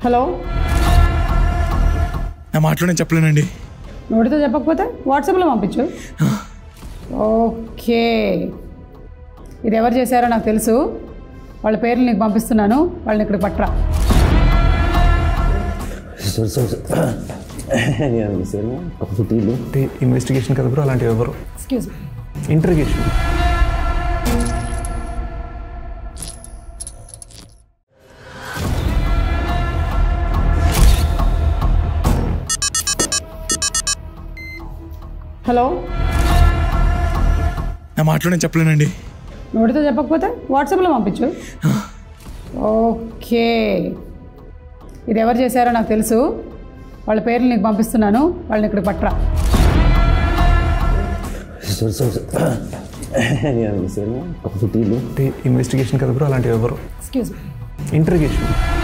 hello నా మాటలో నేను చెప్పలేనండి నోటితో చెప్పకపోతే వాట్సాప్లో పంపించు ఓకే ఇది ఎవరు చేశారో నాకు తెలుసు వాళ్ళ పేర్లు నీకు పంపిస్తున్నాను వాళ్ళని ఇక్కడ పట్రా సార్ సార్ నేను మిస్సేనా ఒక టీలు అంటే ఇన్వెస్టిగేషన్ కదా బ్రో అలాంటివి ఎవరు ఎక్స్క్యూజ్ ఇంటర్గేషన్ హలో నా మాటలో నేను చెప్పలేనండి నోటితో చెప్పకపోతే వాట్సాప్లో పంపించు ఓకే ఇది ఎవరు చేశారో నాకు తెలుసు వాళ్ళ పేర్లు నీకు పంపిస్తున్నాను వాళ్ళని ఇక్కడ పట్రా సార్ సార్ నేను మిస్సేనా ఒక టీలు అంటే ఇన్వెస్టిగేషన్ కదా బ్రో అలాంటివి ఎవరు ఎక్స్క్యూజ్ ఇంటర్గేషన్